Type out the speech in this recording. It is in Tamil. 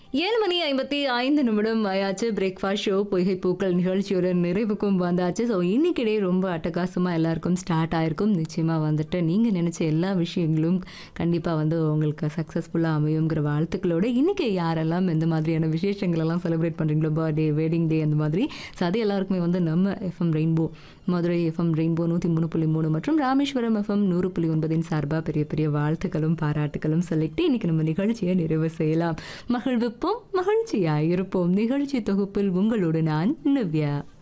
ஏழு மணி ஐம்பத்தி ஐந்து நிமிடம் ஆயாச்சு பிரேக்ஃபாஸ்ட் ஷோ பொய்கை பூக்கள் நிகழ்ச்சியோட நிறைவுக்கும் வந்தாச்சு ஸோ இன்னைக்கிடையே ரொம்ப அட்டகாசமாக எல்லாருக்கும் ஸ்டார்ட் ஆயிருக்கும் நிச்சயமாக வந்துட்டு நீங்கள் நினச்ச எல்லா விஷயங்களும் கண்டிப்பாக வந்து உங்களுக்கு சக்ஸஸ்ஃபுல்லாக அமையுங்கிற வாழ்த்துக்களோட இன்றைக்கி யாரெல்லாம் எந்த மாதிரியான விசேஷங்கள் எல்லாம் செலிப்ரேட் பண்ணுறீங்களோ பர்த்டே வெட்டிங் டே அந்த மாதிரி ஸோ அது எல்லாருக்குமே வந்து நம்ம FM rainbow Madurai FM rainbow நூற்றி மூணு புள்ளி மூணு மற்றும் ராமேஸ்வரம் எஃப்எம் நூறு புள்ளி ஒன்பதின் சார்பாக பெரிய பெரிய வாழ்த்துக்களும் பாராட்டுகளும் சொல்லிட்டு இன்னைக்கு நம்ம நிகழ்ச்சியை நிறைவு செய்யலாம் மகிழ்விப்போம் மகிழ்ச்சியாய் இருப்போம் நிகழ்ச்சி தொகுப்பில் உங்களோடு நான் நிவ்யா